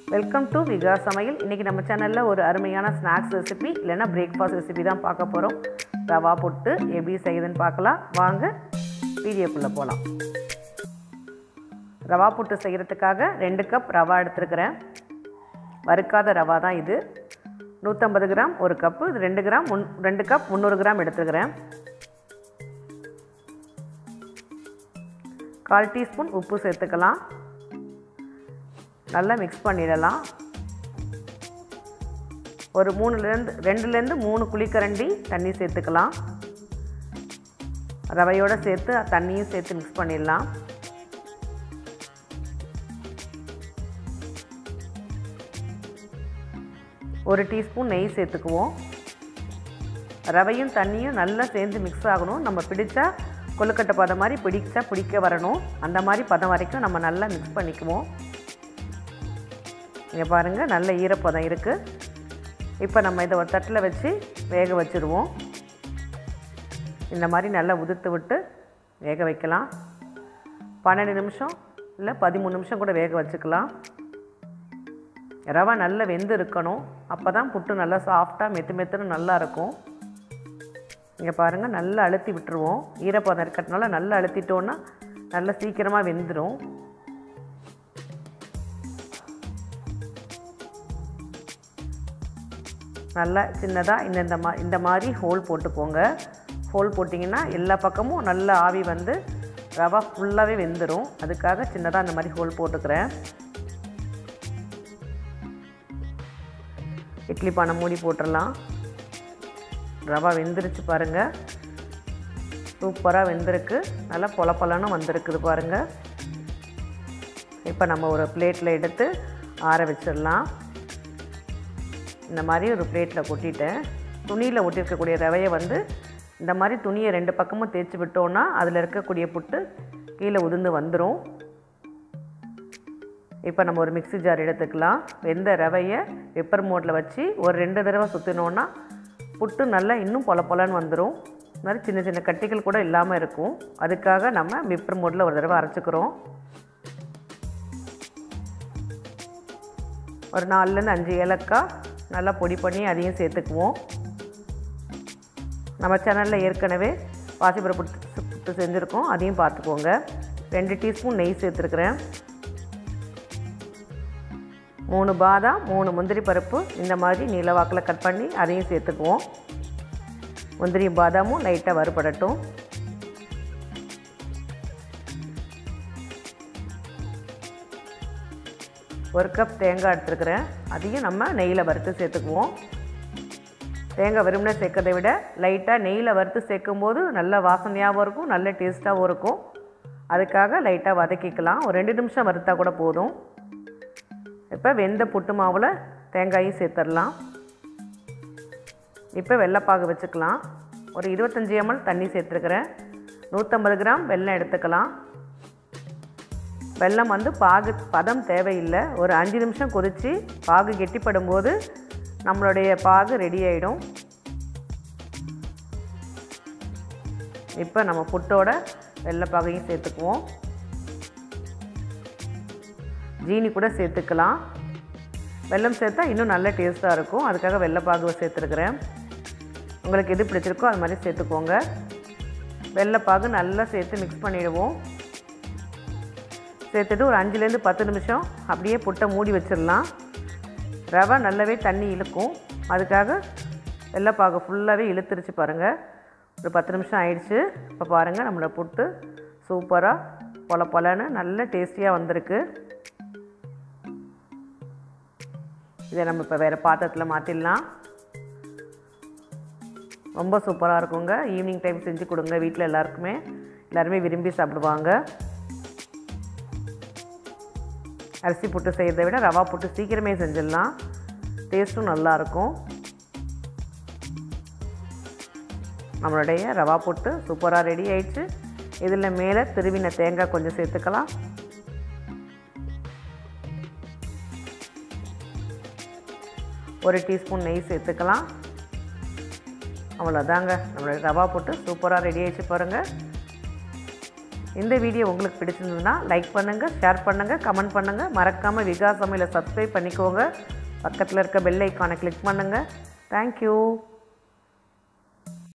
welcome to விகா சமையல் இன்றைக்கி நம்ம சேனலில் ஒரு அருமையான ஸ்நாக்ஸ் ரெசிபி இல்லைன்னா பிரேக்ஃபாஸ்ட் ரெசிபி தான் பார்க்க போகிறோம் ரவா புட்டு எப்படி செய்யுதுன்னு பார்க்கலாம் வாங்க வீடியோக்குள்ளே போகலாம் ரவா புட்டு செய்கிறதுக்காக ரெண்டு கப் ரவா எடுத்துருக்கிறேன் வறுக்காத ரவா தான் இது நூற்றம்பது கிராம் ஒரு கப்பு இது ரெண்டு கிராம் முன் ரெண்டு கப் முந்நூறு கிராம் எடுத்துக்கிறேன் கால் டீஸ்பூன் உப்பு சேர்த்துக்கலாம் நல்லா மிக்ஸ் பண்ணிடலாம் ஒரு மூணுலேருந்து ரெண்டுலேருந்து மூணு குழிக்கரண்டி தண்ணி சேர்த்துக்கலாம் ரவையோடு சேர்த்து தண்ணியும் சேர்த்து மிக்ஸ் பண்ணிடலாம் ஒரு டீஸ்பூன் நெய் சேர்த்துக்குவோம் ரவையும் தண்ணியும் நல்லா சேர்ந்து மிக்ஸ் ஆகணும் நம்ம பிடிச்சா கொழுக்கட்டை பதம் மாதிரி பிடிச்சா பிடிக்க வரணும் அந்த மாதிரி பதம் வரைக்கும் நம்ம நல்லா மிக்ஸ் பண்ணிக்குவோம் இங்கே பாருங்கள் நல்ல ஈரப்பதம் இருக்குது இப்போ நம்ம இதை ஒரு தட்டில் வச்சு வேக வச்சுருவோம் இந்த மாதிரி நல்லா உதுத்து விட்டு வேக வைக்கலாம் பன்னெண்டு நிமிஷம் இல்லை பதிமூணு நிமிஷம் கூட வேக வச்சுக்கலாம் ரவை நல்லா வெந்து இருக்கணும் அப்போ தான் புட்டு நல்லா சாஃப்டாக மெத்து மெத்துன்னு நல்லா இருக்கும் இங்கே பாருங்கள் நல்லா அழுத்தி விட்டுருவோம் ஈரப்பதம் இருக்கிறதுனால நல்லா அழுத்திட்டோன்னா நல்லா சீக்கிரமாக வெந்துடும் நல்லா சின்னதாக இந்த இந்த மா இந்த மாதிரி ஹோல் போட்டுக்கோங்க ஹோல் போட்டிங்கன்னா எல்லா பக்கமும் நல்லா ஆவி வந்து ரவா ஃபுல்லாகவே வெந்துடும் அதுக்காக சின்னதாக இந்த மாதிரி ஹோல் போட்டுக்கிறேன் இட்லி பானை மூடி போட்டுடலாம் ரவா வெந்துருச்சு பாருங்கள் சூப்பராக வெந்திருக்கு நல்லா பொல பொலன்னு வந்திருக்குது பாருங்கள் இப்போ நம்ம ஒரு பிளேட்டில் எடுத்து ஆற வச்சிடலாம் இந்த மாதிரி ஒரு பிளேட்டில் கொட்டிட்டேன் துணியில் ஒட்டியிருக்கக்கூடிய ரவையை வந்து இந்த மாதிரி துணியை ரெண்டு பக்கமும் தேய்ச்சி விட்டோன்னா அதில் இருக்கக்கூடிய புட்டு கீழே உதிர்ந்து வந்துடும் இப்போ நம்ம ஒரு மிக்ஸி ஜார் எடுத்துக்கலாம் வெந்த ரவையை வெப்பர் மோட்டில் வச்சு ஒரு ரெண்டு தடவை சுற்றினோன்னா புட்டு நல்லா இன்னும் பொல பொலன்னு வந்துடும் இந்த மாதிரி சின்ன சின்ன கட்டிகள் கூட இல்லாமல் இருக்கும் அதுக்காக நம்ம வெப்பர் மோட்டில் ஒரு தடவை அரைச்சிக்கிறோம் ஒரு நாலுலேருந்து அஞ்சு ஏலக்காய் நல்லா பொடி பண்ணி அதையும் சேர்த்துக்குவோம் நம்ம சேனலில் ஏற்கனவே பாசிப்பருப்பு புட்டு புட்டு செஞ்சுருக்கோம் அதையும் பார்த்துக்கோங்க ரெண்டு டீஸ்பூன் நெய் சேர்த்துருக்குறேன் மூணு பாதாம் மூணு முந்திரி பருப்பு இந்த மாதிரி நீளவாக்கில் கட் பண்ணி அதையும் சேர்த்துக்குவோம் முந்திரி பாதாமும் லைட்டாக வறுபடட்டும் ஒரு கப் தேங்காய் எடுத்துருக்குறேன் அதையும் நம்ம நெய்யில் வறுத்து சேர்த்துக்குவோம் தேங்காய் வெறுமனே சேர்க்கறதை விட லைட்டாக நெய்யில் வறுத்து சேர்க்கும்போது நல்ல வாசனையாகவும் இருக்கும் நல்ல டேஸ்ட்டாகவும் இருக்கும் அதுக்காக லைட்டாக வதக்கிக்கலாம் ஒரு ரெண்டு நிமிஷம் வறுத்தா கூட போதும் இப்போ வெந்த புட்டு மாவில் தேங்காயும் சேர்த்துடலாம் இப்போ வெள்ளைப்பாகு வச்சுக்கலாம் ஒரு இருபத்தஞ்சி எம்எல் தண்ணி சேர்த்துருக்குறேன் நூற்றம்பது கிராம் வெல்லம் எடுத்துக்கலாம் வெல்லம் வந்து பாகு பதம் தேவையில்லை ஒரு அஞ்சு நிமிஷம் கொதித்து பாகு கெட்டிப்படும் போது நம்மளுடைய பாகு ரெடி ஆகிடும் இப்போ நம்ம புட்டோட வெள்ளைப்பாகையும் சேர்த்துக்குவோம் ஜீனி கூட சேர்த்துக்கலாம் வெல்லம் சேர்த்தா இன்னும் நல்ல டேஸ்ட்டாக இருக்கும் அதுக்காக வெள்ளைப்பாகுவை சேர்த்துருக்குறேன் உங்களுக்கு எது பிடிச்சிருக்கோ அது மாதிரி சேர்த்துக்கோங்க வெள்ளைப்பாகு நல்லா சேர்த்து மிக்ஸ் பண்ணிவிடுவோம் சேர்த்துட்டு ஒரு அஞ்சுலேருந்து பத்து நிமிஷம் அப்படியே புட்டை மூடி வச்சிடலாம் ரவை நல்லாவே தண்ணி இழுக்கும் அதுக்காக வெள்ளைப்பாகு ஃபுல்லாகவே இழுத்துருச்சு பாருங்கள் ஒரு பத்து நிமிஷம் ஆயிடுச்சு இப்போ பாருங்கள் நம்மளோட புட்டு சூப்பராக பொல பொலன்னு நல்ல டேஸ்டியாக வந்திருக்கு இதை நம்ம இப்போ வேறு பாத்திரத்தில் மாற்றிடலாம் ரொம்ப சூப்பராக இருக்குங்க ஈவினிங் டைம் செஞ்சு கொடுங்க வீட்டில் எல்லாருக்குமே எல்லாருமே விரும்பி சாப்பிடுவாங்க அரிசி புட்டு செய்கிறத விட ரவா புட்டு சீக்கிரமே செஞ்சிடலாம் டேஸ்ட்டும் நல்லாயிருக்கும் நம்மளுடைய ரவா புட்டு சூப்பராக ரெடி ஆயிடுச்சு இதில் மேலே திருவின தேங்காய் கொஞ்சம் சேர்த்துக்கலாம் ஒரு டீஸ்பூன் நெய் சேர்த்துக்கலாம் அவ்வளோதாங்க நம்மளுடைய ரவா புட்டு சூப்பராக ரெடி ஆகிடுச்சு பாருங்கள் இந்த வீடியோ உங்களுக்கு பிடிச்சிருந்ததுன்னா லைக் பண்ணுங்கள் ஷேர் பண்ணுங்கள் கமெண்ட் பண்ணுங்கள் மறக்காமல் விகா சமையலை சப்ஸ்கிரைப் பண்ணிக்கோங்க பக்கத்தில் இருக்க பெல் ஐக்கானை கிளிக் பண்ணுங்கள் தேங்க்யூ